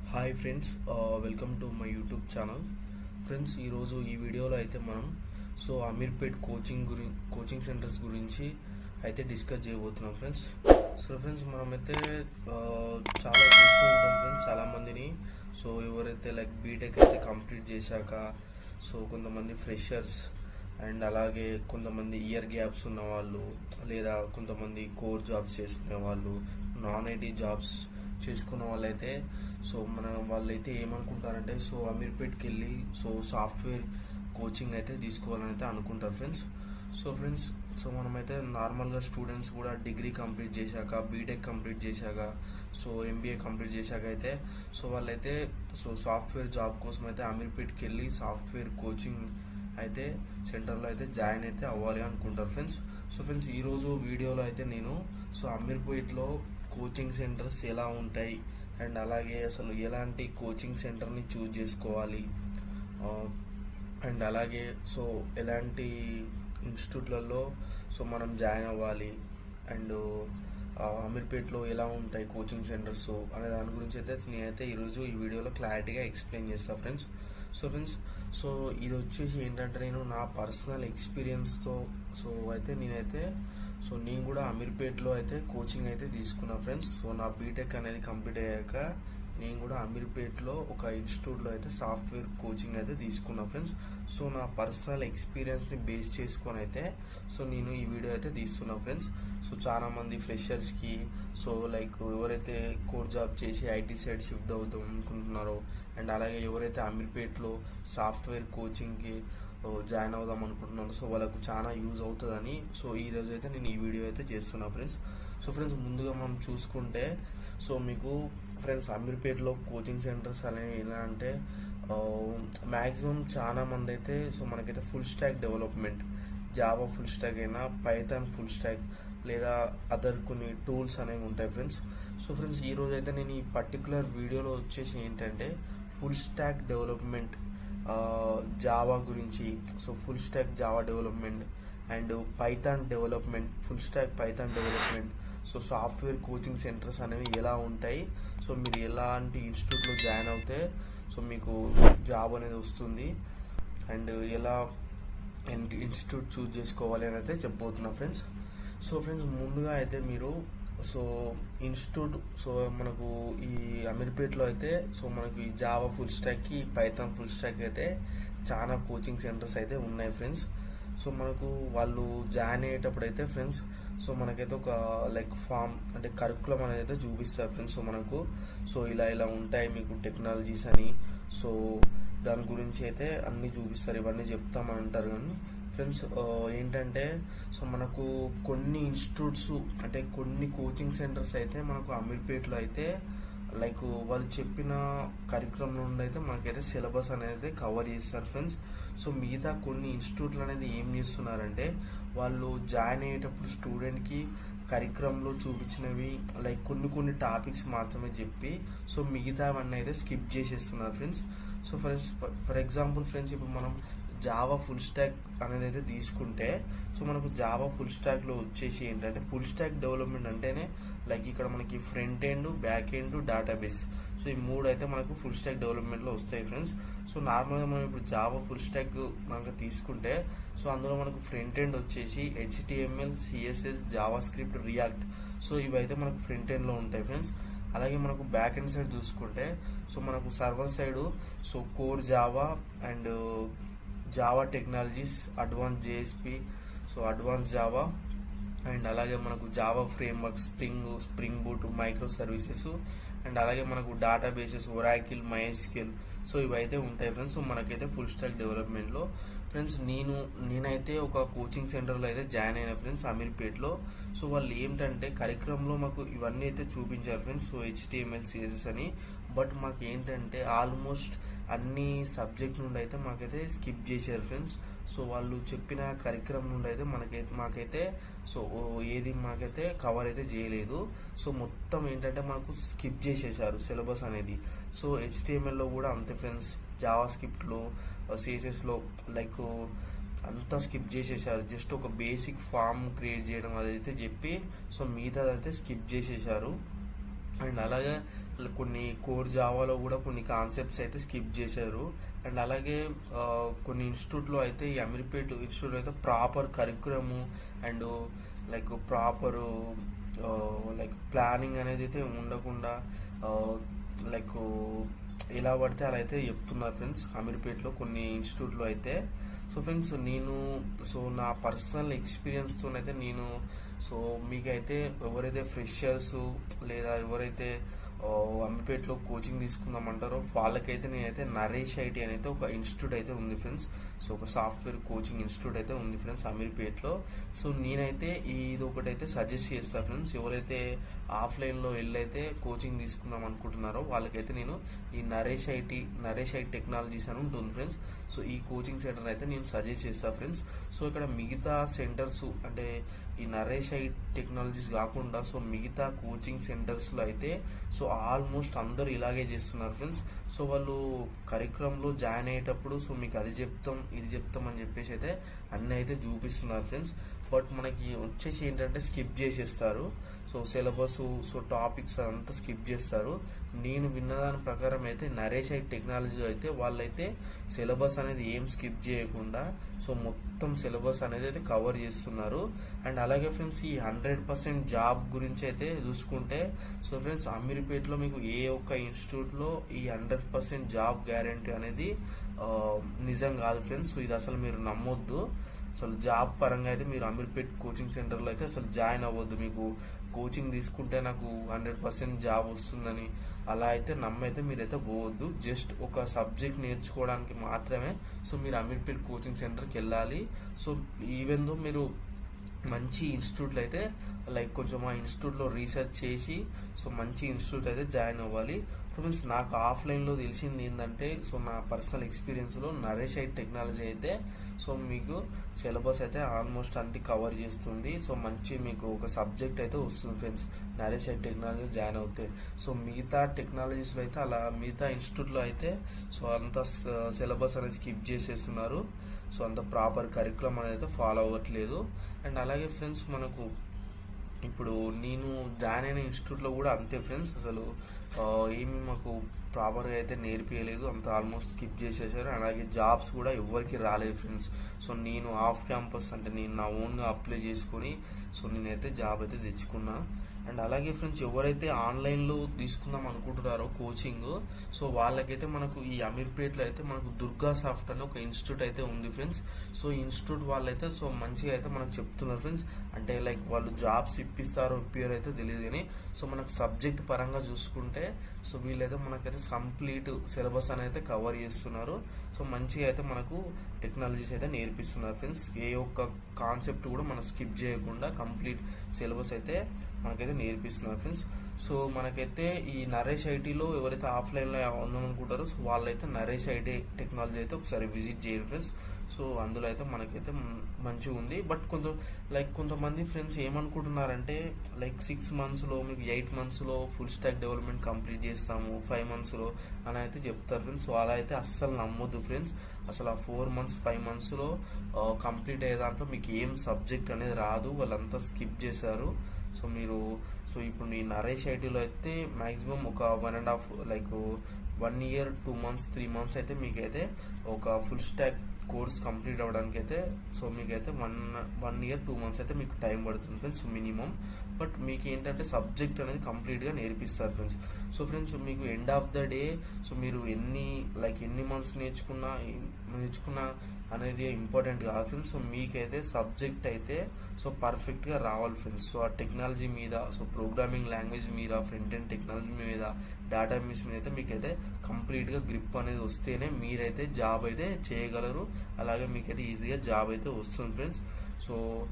hi friends welcome to my YouTube channel friends ఈరోజు ఈ వీడియోలో అయితే మనం సో అమీర్పేట్ కోచింగ్ గురి కోచింగ్ సెంటర్స్ గురించి అయితే డిస్కస్ చేయబోతున్నాం ఫ్రెండ్స్ సో ఫ్రెండ్స్ మనమైతే ఆ, చాలా చూస్తూ ఉంటాం ఫ్రెండ్స్ చాలామందిని సో ఎవరైతే లైక్ బీటెక్ అయితే కంప్లీట్ చేశాక సో కొంతమంది ఫ్రెషర్స్ అండ్ అలాగే కొంతమంది ఇయర్ గ్యాప్స్ ఉన్న వాళ్ళు లేదా కొంతమంది కోర్ జాబ్స్ చేసుకునే వాళ్ళు నాన్ ఐటీ జాబ్స్ చేసుకున్న వాళ్ళైతే సో మన వాళ్ళైతే ఏమనుకుంటారంటే సో అమీర్పేట్కి వెళ్ళి సో సాఫ్ట్వేర్ కోచింగ్ అయితే తీసుకోవాలని అయితే అనుకుంటారు ఫ్రెండ్స్ సో ఫ్రెండ్స్ సో మనమైతే నార్మల్గా స్టూడెంట్స్ కూడా డిగ్రీ కంప్లీట్ చేశాక బీటెక్ కంప్లీట్ చేశాక సో ఎంబీఏ కంప్లీట్ చేశాక అయితే సో వాళ్ళైతే సో సాఫ్ట్వేర్ జాబ్ కోసం అయితే అమీర్పేట్కి వెళ్ళి సాఫ్ట్వేర్ కోచింగ్ అయితే సెంటర్లో అయితే జాయిన్ అయితే అవ్వాలి అనుకుంటారు ఫ్రెండ్స్ సో ఫ్రెండ్స్ ఈరోజు వీడియోలో అయితే నేను సో అమీర్పేట్లో కోచింగ్ సెంటర్స్ ఎలా ఉంటాయి అండ్ అలాగే అసలు ఎలాంటి కోచింగ్ సెంటర్ని చూజ్ చేసుకోవాలి ఆ, అండ్ అలాగే సో ఎలాంటి ఇన్స్టిట్యూట్లలో సో మనం జాయిన్ అవ్వాలి అండ్ ఆ, అమీర్పేట్లో ఎలా ఉంటాయి కోచింగ్ సెంటర్స్ అనే దాని గురించి అయితే నేనైతే ఈరోజు ఈ వీడియోలో క్లారిటీగా ఎక్స్ప్లెయిన్ చేస్తాను ఫ్రెండ్స్ సో ఫ్రెండ్స్ సో ఇది వచ్చేసి ఏంటంటే నేను నా పర్సనల్ ఎక్స్పీరియన్స్తో సో అయితే నేనైతే సో నేను కూడా అమీర్పేట్లో అయితే కోచింగ్ అయితే తీసుకున్నా ఫ్రెండ్స్ సో నా బీటెక్ అనేది కంప్లీట్ అయ్యాక నేను కూడా అమీర్పేట్లో ఒక ఇన్స్టిట్యూట్లో అయితే సాఫ్ట్వేర్ కోచింగ్ అయితే తీసుకున్నా ఫ్రెండ్స్ సో నా పర్సనల్ ఎక్స్పీరియన్స్ని బేస్ చేసుకొని అయితే సో నేను ఈ వీడియో అయితే తీస్తున్నా ఫ్రెండ్స్ సో చాలా మంది ఫ్రెషర్స్కి సో లైక్ ఎవరైతే కోర్ జాబ్ చేసి ఐటీ సైడ్ షిఫ్ట్ అవుదాం అనుకుంటున్నారో అండ్ అలాగే ఎవరైతే అమీర్పేట్లో సాఫ్ట్వేర్ కోచింగ్కి జాయిన్ అవుదాం అనుకుంటున్నాను సో వాళ్ళకు చాలా యూజ్ అవుతుందని సో ఈ రోజు అయితే నేను ఈ వీడియో అయితే చేస్తున్నా ఫ్రెండ్స్ సో ఫ్రెండ్స్ ముందుగా మనం చూసుకుంటే సో మీకు ఫ్రెండ్స్ అమీర్పేట్లో కోచింగ్ సెంటర్స్ అనేవి ఎలా అంటే మ్యాక్సిమం చాలా మంది అయితే సో మనకైతే full stack development Java full stack అయినా పైథాన్ ఫుల్ స్టాక్ లేదా అదర్ కొన్ని టూల్స్ అనేవి ఉంటాయి ఫ్రెండ్స్ సో ఫ్రెండ్స్ ఈ రోజు అయితే నేను ఈ పర్టికులర్ వీడియోలో వచ్చేసి ఏంటంటే ఫుల్ స్టాక్ డెవలప్మెంట్ జావా గురించి so full stack Java development and Python development full stack Python development so software coaching centres అనేవి ఎలా ఉంటాయి సో మీరు ఎలాంటి ఇన్స్టిట్యూట్లో జాయిన్ అవుతే సో మీకు జాబ్ అనేది వస్తుంది అండ్ ఎలా ఇన్స్టిట్యూట్ చూస్ చేసుకోవాలి అని అయితే చెప్పబోతున్నా ఫ్రెండ్స్ సో ఫ్రెండ్స్ ముందుగా అయితే మీరు సో ఇన్స్టిట్యూట్ సో మనకు ఈ అమీర్పేట్లో అయితే సో మనకు ఈ జావా ఫుల్ స్టాక్కి పైథాన్ ఫుల్ స్టాక్ అయితే చాలా కోచింగ్ సెంటర్స్ అయితే ఉన్నాయి ఫ్రెండ్స్ సో మనకు వాళ్ళు జాయిన్ అయ్యేటప్పుడు అయితే ఫ్రెండ్స్ సో మనకైతే ఒక లైక్ ఫామ్ అంటే కరికులం అనేది అయితే చూపిస్తారు ఫ్రెండ్స్ సో మనకు సో ఇలా ఇలా ఉంటాయి మీకు టెక్నాలజీస్ అని సో దాని గురించి అయితే అన్నీ చూపిస్తారు ఇవన్నీ చెప్తామని అంటారు కానీ ఫ్రెండ్స్ ఏంటంటే సో మనకు కొన్ని ఇన్స్టిట్యూట్స్ అంటే కొన్ని కోచింగ్ సెంటర్స్ అయితే మనకు అమీర్పేట్లో అయితే లైక్ వాళ్ళు చెప్పిన కరికులం నుండి అయితే మనకైతే సిలబస్ అనేది కవర్ చేస్తారు ఫ్రెండ్స్ సో మిగతా కొన్ని ఇన్స్టిట్యూట్లు అనేది ఏం చేస్తున్నారంటే వాళ్ళు జాయిన్ అయ్యేటప్పుడు స్టూడెంట్కి కరికులంలో చూపించినవి లైక్ కొన్ని కొన్ని టాపిక్స్ మాత్రమే చెప్పి సో మిగతావన్నీ అయితే స్కిప్ చేసేస్తున్నారు friends so for for example friends ఇప్పుడు మనం జావా ఫుల్ స్టాక్ అనేది అయితే తీసుకుంటే సో మనకు జావా ఫుల్ స్టాక్లో వచ్చేసి ఏంటంటే ఫుల్ స్టాక్ డెవలప్మెంట్ అంటేనే లైక్ ఇక్కడ మనకి front end back end database so ఈ మూడు అయితే మనకు ఫుల్ స్టాక్ డెవలప్మెంట్లో వస్తాయి ఫ్రెండ్స్ సో నార్మల్గా మనం ఇప్పుడు జావా ఫుల్ స్టాక్ కనుక తీసుకుంటే సో అందులో మనకు ఫ్రంట్ ఎండ్ వచ్చేసి HTML CSS JavaScript react so ఇవైతే మనకు ఫ్రంట్ ఎండ్లో ఉంటాయి ఫ్రెండ్స్ అలాగే మనకు బ్యాక్ ఎండ్ సైడ్ చూసుకుంటే సో మనకు server side so core Java and Java technologies advance JSP so advance Java and అలాగే మనకు Java framework spring spring boot microservices and అలాగే మనకు databases Oracle MySQL so ఇవైతే ఉంటాయి friends so మనకైతే full stack డెవలప్మెంట్లో friends నేను నేనైతే ఒక కోచింగ్ సెంటర్లో అయితే జాయిన్ అయిన ఫ్రెండ్స్ అమీర్పేట్లో సో వాళ్ళు ఏంటంటే కరికులంలో మాకు ఇవన్నీ అయితే చూపించారు ఫ్రెండ్స్ సో హెచ్టిఎంఎల్ సిఎస్ఎస్ అని బట్ మాకు ఏంటంటే ఆల్మోస్ట్ అన్ని సబ్జెక్ట్ నుండి అయితే మాకైతే స్కిప్ చేశారు ఫ్రెండ్స్ సో వాళ్ళు చెప్పిన కరికులం నుండి అయితే మనకైతే మాకైతే సో ఏది మాకైతే కవర్ అయితే చేయలేదు సో మొత్తం ఏంటంటే మనకు స్కిప్ చేసేసారు సిలబస్ అనేది సో హెచ్టిఎంఎల్లో కూడా అంతే ఫ్రెండ్స్ జావా స్క్రిప్ట్లో సిఎస్ఎస్లో లైక్ అంతా స్కిప్ చేసేసారు జస్ట్ ఒక బేసిక్ ఫామ్ క్రియేట్ చేయడం అదైతే చెప్పి సో మిగతాదైతే స్కిప్ చేసేసారు అండ్ అలాగే కొన్ని కోర్ జావాలో కూడా కొన్ని కాన్సెప్ట్స్ అయితే స్కిప్ చేశారు అండ్ అలాగే ఆ, కొన్ని ఇన్స్టిట్యూట్లో అయితే ఈ అమీర్పేట్ ఇన్స్టిట్యూట్ అయితే proper curriculum and like proper like planning అనేది అయితే ఉండకుండా లైక్ ఎలా పడితే అలా అయితే చెప్తున్నారు ఫ్రెండ్స్ అమీర్పేట్లో కొన్ని ఇన్స్టిట్యూట్లో అయితే సో ఫ్రెండ్స్ నేను సో నా పర్సనల్ ఎక్స్పీరియన్స్తోనైతే నేను సో మీకైతే ఎవరైతే ఫ్రెషర్స్ లేదా ఎవరైతే ఆ, అమ్మిపేటలో కోచింగ్ తీసుకుందామంటారో వాళ్ళకైతే నేనైతే నరేష్ ఐటీ అనేది ఒక ఇన్స్టిట్యూట్ అయితే ఉంది ఫ్రెండ్స్ సో ఒక సాఫ్ట్వేర్ కోచింగ్ ఇన్స్టిట్యూట్ అయితే ఉంది ఫ్రెండ్స్ అమీర్పేట్లో సో నేనైతే ఇది ఒకటి అయితే సజెస్ట్ చేస్తాను ఫ్రెండ్స్ ఎవరైతే ఆఫ్లైన్లో వెళ్ళైతే కోచింగ్ తీసుకుందాం అనుకుంటున్నారో వాళ్ళకైతే నేను ఈ Naresh IT Naresh IT technologies అని ఉంటుంది ఫ్రెండ్స్ సో ఈ కోచింగ్ సెంటర్ అయితే నేను సజెస్ట్ చేస్తాను ఫ్రెండ్స్ సో ఇక్కడ మిగతా సెంటర్స్ అంటే ఈ నరేష్ ఐ టెక్నాలజీస్ కాకుండా సో మిగతా కోచింగ్ సెంటర్స్లో అయితే సో ఆల్మోస్ట్ అందరూ ఇలాగే చేస్తున్నారు ఫ్రెండ్స్ సో వాళ్ళు కరికులంలో జాయిన్ అయ్యేటప్పుడు సో మీకు అది చెప్తాం ఇది చెప్తాం అని చెప్పేసి అయితే అన్నీ అయితే చూపిస్తున్నారు ఫ్రెండ్స్ బట్ మనకి వచ్చేసి ఏంటంటే స్కిప్ చేసేస్తారు సో సిలబస్ సో టాపిక్స్ అంతా స్కిప్ చేస్తారు నేను విన్నదాని ప్రకారం అయితే నరేష్ ఐ టెక్నాలజీ అయితే వాళ్ళైతే సిలబస్ అనేది ఏం స్కిప్ చేయకుండా సో మొత్తం సిలబస్ అనేది అయితే కవర్ చేస్తున్నారు అండ్ అలాగే ఫ్రెండ్స్ ఈ హండ్రెడ్ పర్సెంట్ జాబ్ గురించి అయితే చూసుకుంటే సో ఫ్రెండ్స్ అమీర్పేటలో మీకు ఏ ఒక్క ఇన్స్టిట్యూట్లో ఈ హండ్రెడ్ పర్సెంట్ జాబ్ గ్యారంటీ అనేది ఆ, నిజం కాదు ఫ్రెండ్స్ సో ఇది అసలు మీరు నమ్మొద్దు అసలు జాబ్ పరంగా అయితే మీరు అమీర్పేట్ కోచింగ్ సెంటర్లో అయితే అసలు జాయిన్ అవ్వద్దు మీకు కోచింగ్ తీసుకుంటే నాకు హండ్రెడ్ పర్సెంట్ జాబ్ వస్తుందని అలా అయితే నమ్మైతే మీరైతే పోవద్దు జస్ట్ ఒక సబ్జెక్ట్ నేర్చుకోవడానికి మాత్రమే సో మీరు అమీర్పేట్ కోచింగ్ సెంటర్కి వెళ్ళాలి సో ఈవెన్ దో మీరు మంచి ఇన్స్టిట్యూట్లో అయితే లైక్ కొంచెం ఆ ఇన్స్టిట్యూట్లో రీసెర్చ్ చేసి సో మంచి ఇన్స్టిట్యూట్ అయితే జాయిన్ అవ్వాలి ఫ్రెండ్స్ నాకు ఆఫ్లైన్లో తెలిసింది ఏంటంటే సో నా పర్సనల్ ఎక్స్పీరియన్స్లో నరేష్ ఐట్ టెక్నాలజీ అయితే సో మీకు సిలబస్ అయితే ఆల్మోస్ట్ అన్ని కవర్ చేస్తుంది సో మంచి మీకు ఒక సబ్జెక్ట్ అయితే వస్తుంది friends Naresh IT technology join అవుతే సో మిగతా టెక్నాలజీస్లో అయితే అలా మిగతా ఇన్స్టిట్యూట్లో అయితే సో అంత సిలబస్ అనేది స్కిప్ చేసేస్తున్నారు సో అంత ప్రాపర్ కరికులం అనేది అయితే ఫాలో అవ్వట్లేదు అండ్ అలాగే ఫ్రెండ్స్ మనకు ఇప్పుడు నేను జాయిన్ అయిన ఇన్స్టిట్యూట్లో కూడా అంతే ఫ్రెండ్స్ అసలు ఆ, ఏమి మాకు ప్రాపర్గా అయితే నేర్పించలేదు అంత ఆల్మోస్ట్ స్కిప్ చేసేసారు అలాగే జాబ్స్ కూడా ఎవరికి రాలేదు ఫ్రెండ్స్ సో నేను ఆఫ్ క్యాంపస్ అంటే నేను నా ఓన్గా అప్లై చేసుకొని సో నేనైతే జాబ్ అయితే తెచ్చుకున్నా అండ్ అలాగే ఫ్రెండ్స్ ఎవరైతే ఆన్లైన్లో తీసుకుందాం అనుకుంటున్నారో కోచింగ్ సో వాళ్ళకైతే మనకు ఈ అమీర్పేట్లో అయితే మనకు దుర్గా సాఫ్ట్ అని ఒక ఇన్స్టిట్యూట్ అయితే ఉంది ఫ్రెండ్స్ సో ఈ ఇన్స్టిట్యూట్ వాళ్ళైతే సో మంచిగా అయితే మనకు చెప్తున్నారు ఫ్రెండ్స్ అంటే లైక్ వాళ్ళు జాబ్స్ ఇప్పిస్తారో ఇప్పారో అయితే తెలియదు కానీ సో మనకు సబ్జెక్ట్ పరంగా చూసుకుంటే సో వీళ్ళైతే మనకైతే కంప్లీట్ సిలబస్ అనేది కవర్ చేస్తున్నారు సో మంచిగా అయితే మనకు టెక్నాలజీస్ అయితే నేర్పిస్తున్నారు ఫ్రెండ్స్ ఏ ఒక్క కాన్సెప్ట్ కూడా మనం స్కిప్ చేయకుండా కంప్లీట్ సిలబస్ అయితే మనకైతే నేర్పిస్తున్నారు ఫ్రెండ్స్ సో మనకైతే ఈ నరేష్ ఐటీలో ఎవరైతే ఆఫ్లైన్లో ఉందామనుకుంటారో సో వాళ్ళైతే నరేష్ ఐటీ టెక్నాలజీ అయితే ఒకసారి విజిట్ చేయండి ఫ్రెండ్స్ సో అందులో అయితే మనకైతే మ్- మంచిగా ఉంది బట్ కొంత లైక్ కొంతమంది ఫ్రెండ్స్ ఏమనుకుంటున్నారంటే లైక్ సిక్స్ మంత్స్లో మీకు ఎయిట్ మంత్స్లో ఫుల్ స్టాక్ డెవలప్మెంట్ కంప్లీట్ చేస్తాము ఫైవ్ మంత్స్లో అని అయితే చెప్తారు ఫ్రెండ్స్ సో అలా అయితే అస్సలు నమ్మొద్దు ఫ్రెండ్స్ అసలు ఆ ఫోర్ మంత్స్ ఫైవ్ మంత్స్లో కంప్లీట్ అయ్యే దాంట్లో మీకు ఏం సబ్జెక్ట్ అనేది రాదు వాళ్ళంతా స్కిప్ చేశారు సో మీరు సో ఇప్పుడు ఈ నరేష్ ఐటీలో అయితే మ్యాక్సిమం ఒక one and half like one year two months three months అయితే మీకైతే ఒక ఫుల్ స్టాక్ కోర్స్ కంప్లీట్ అవ్వడానికి అయితే సో మీకైతే one one year two months అయితే మీకు టైం పడుతుంది ఫ్రెండ్స్ మినిమం బట్ మీకు ఏంటంటే సబ్జెక్ట్ అనేది కంప్లీట్గా నేర్పిస్తారు ఫ్రెండ్స్ సో ఫ్రెండ్స్ మీకు end of the day so మీరు ఎన్ని లైక్ ఎన్ని మంత్స్ నేర్చుకున్నా నేర్చుకున్నా అనేది ఇంపార్టెంట్ కాదు ఫ్రెండ్స్ సో మీకైతే సబ్జెక్ట్ అయితే సో పర్ఫెక్ట్గా రావాలి ఫ్రెండ్స్ సో ఆ టెక్నాలజీ మీద సో ప్రోగ్రామింగ్ లాంగ్వేజ్ మీద ఫ్రంట్ ఎండ్ టెక్నాలజీ మీద డేటా మిస్ మీద అయితే మీకైతే కంప్లీట్గా గ్రిప్ అనేది వస్తేనే మీరైతే జాబ్ అయితే చేయగలరు అలాగే మీకైతే ఈజీగా జాబ్ అయితే వస్తుంది ఫ్రెండ్స్ సో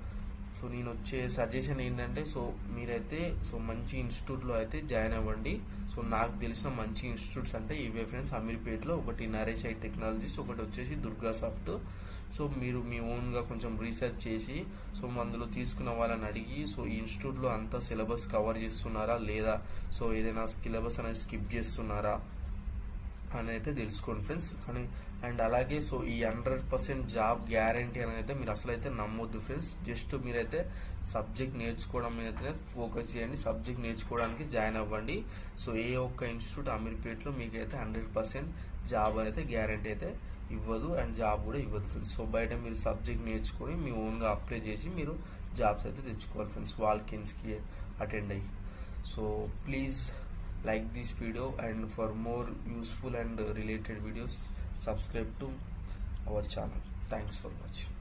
సో నేను వచ్చే సజెషన్ ఏంటంటే సో మీరైతే సో మంచి ఇన్స్టిట్యూట్లో అయితే జాయిన్ అవ్వండి సో నాకు తెలిసిన మంచి ఇన్స్టిట్యూట్స్ అంటే ఇవే ఫ్రెండ్స్ అమీర్పేట్లో ఒకటి నరేష్ ఐ టెక్నాలజీస్ ఒకటి వచ్చేసి దుర్గా సాఫ్ట్ సో మీరు మీ ఓన్గా కొంచెం రీసెర్చ్ చేసి సో అందులో తీసుకున్న వాళ్ళని అడిగి సో ఈ ఇన్స్టిట్యూట్లో అంతా సిలబస్ కవర్ చేస్తున్నారా లేదా సో ఏదైనా సిలబస్ అనేది స్కిప్ చేస్తున్నారా అని అయితే తెలుసుకోండి ఫ్రెండ్స్ కానీ అండ్ అలాగే సో ఈ హండ్రెడ్ పర్సెంట్ జాబ్ గ్యారంటీ అని అయితే మీరు అసలు అయితే నమ్మొద్దు ఫ్రెండ్స్ జస్ట్ మీరైతే సబ్జెక్ట్ నేర్చుకోవడం మీద అయితే ఫోకస్ చేయండి సబ్జెక్ట్ నేర్చుకోవడానికి జాయిన్ అవ్వండి సో ఏ ఒక్క ఇన్స్టిట్యూట్ అమీర్పేట్లో మీకు అయితే హండ్రెడ్ పర్సెంట్ జాబ్ అయితే గ్యారంటీ అయితే ఇవ్వదు అండ్ జాబ్ కూడా ఇవ్వదు ఫ్రెండ్స్ సో బయట మీరు సబ్జెక్ట్ నేర్చుకొని మీ ఓన్గా అప్లై చేసి మీరు జాబ్స్ అయితే తెచ్చుకోవాలి ఫ్రెండ్స్ వాల్కిన్స్కి అటెండ్ అయ్యి so please like this video and for more useful and related videos subscribe to our channel thanks for watching